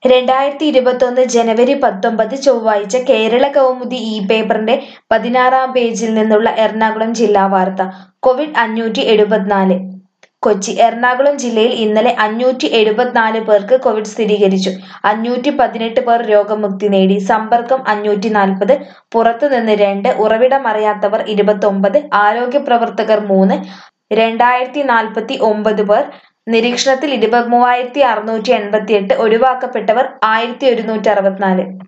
രണ്ടായിരത്തി ഇരുപത്തൊന്ന് ജനുവരി പത്തൊമ്പത് ചൊവ്വാഴ്ച കേരള കൗമുദി ഈ പേപ്പറിന്റെ പതിനാറാം പേജിൽ നിന്നുള്ള എറണാകുളം ജില്ലാ വാർത്ത കോവിഡ് അഞ്ഞൂറ്റി എഴുപത്തിനാല് കൊച്ചി എറണാകുളം ജില്ലയിൽ ഇന്നലെ അഞ്ഞൂറ്റി എഴുപത്തിനാല് പേർക്ക് കോവിഡ് സ്ഥിരീകരിച്ചു അഞ്ഞൂറ്റി പതിനെട്ട് പേർ രോഗമുക്തി നേടി സമ്പർക്കം അഞ്ഞൂറ്റി നാൽപ്പത് പുറത്തുനിന്ന് രണ്ട് ഉറവിടമറിയാത്തവർ ഇരുപത്തൊമ്പത് ആരോഗ്യ പ്രവർത്തകർ മൂന്ന് രണ്ടായിരത്തി നാൽപ്പത്തി ഒമ്പത് പേർ നിരീക്ഷണത്തിൽ ഇരുപത്തിമൂവായിരത്തി അറുന്നൂറ്റി എൺപത്തി എട്ട് ഒഴിവാക്കപ്പെട്ടവർ ആയിരത്തി ഒരുന്നൂറ്റി അറുപത്തിനാല്